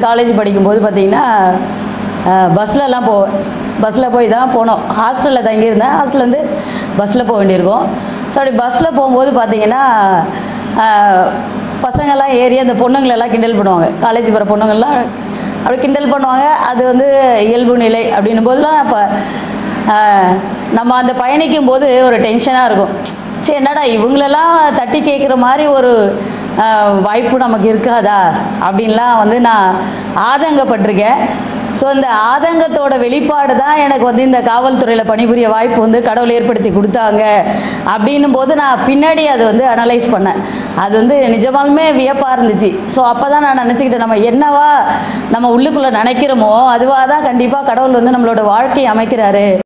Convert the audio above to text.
college படிக்கும்போது பார்த்தீங்கன்னா பஸ்லலாம் போவேன் பஸ்ஸில் போய் தான் போனோம் ஹாஸ்டலில் தங்கியிருந்தேன் ஹாஸ்டல்லேருந்து பஸ்ஸில் போக வேண்டியிருக்கும் ஸோ அப்படி பஸ்ஸில் போகும்போது பார்த்தீங்கன்னா ஆஹ், பசங்கெல்லாம் ஏறி அந்த பொண்ணுங்களெல்லாம் கிண்டல் பண்ணுவாங்க காலேஜ் போகிற பொண்ணுங்கள்லாம் அப்படி கிண்டல் பண்ணுவாங்க அது வந்து இயல்பு நிலை அப்படின்னும் போதெல்லாம் அப்போ நம்ம அந்த பயணிக்கும் போது ஒரு டென்ஷனாக இருக்கும் சரி என்னடா இவங்களெல்லாம் தட்டி கேட்குற மாதிரி ஒரு ஆஹ், வாய்ப்பு நமக்கு இருக்காதா அப்படின்லாம் வந்து நான் ஆதங்கப்பட்டிருக்கேன் ஸோ இந்த ஆதங்கத்தோட வெளிப்பாடு தான் எனக்கு வந்து இந்த காவல்துறையில் பணிபுரிய வாய்ப்பு வந்து கடவுள் ஏற்படுத்தி கொடுத்தாங்க அப்படின்னும் போது நான் பின்னாடி அதை வந்து அனலைஸ் பண்ணேன் அது வந்து நிஜமாலுமே வியப்பாக இருந்துச்சு ஸோ அப்போ தான் நான் நினச்சிக்கிட்டேன் நம்ம என்னவா நம்ம உள்ளுக்குள்ளே நினைக்கிறோமோ அதுவாக தான் கண்டிப்பாக கடவுள் வந்து நம்மளோட வாழ்க்கையை அமைக்கிறாரு